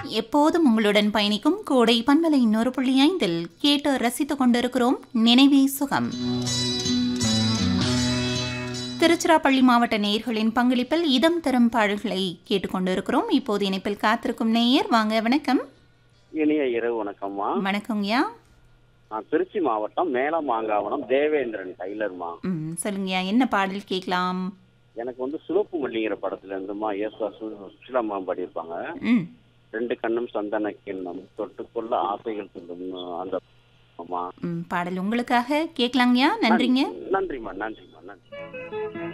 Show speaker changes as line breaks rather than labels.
எப்போதும் உங்களுடன் பயணிக்கும் கோடை பண்பலை இன்னொரு புள்ளி ஐந்தில் கேட்டு ரசித்துக் கொண்டிருக்கிறோம் நினைவே சுகம் திருச்சிராப்பள்ளி மாவட்ட நேயர்களின் பங்களிப்பில் இதம் தரும் பாடல்களை கேட்டுக்கொண்டிருக்கிறோம் இப்போது இணைப்பில் காத்திருக்கும் நேயர் வாங்க வணக்கம்
இனிய இரவு வணக்கம்மா
வணக்கங்கய்யா
நான் திருச்சி மாவட்டம் மேலமாங்காவனம் தேவேந்திரன் டைலர்மா
ம் சொல்லுங்கய்யா என்ன பாடல் கேட்கலாம்
எனக்கு வந்து சிவப்பு மல்லிங்கிற படத்துல இருந்துமா ஏசுவா சுஷிலாமா பாடியிருப்பாங்க
ம்
ரெண்டு கண்ணும் சந்தன கிண்ணம் தொட்டுக்கொள்ள ஆசைகள் சொல்லும் அந்த அம்மா
ம், பாடல் உங்களுக்காக கேட்கலாங்கய்யா நன்றிங்க
நன்றிம்மா நன்றிம்மா நன்றி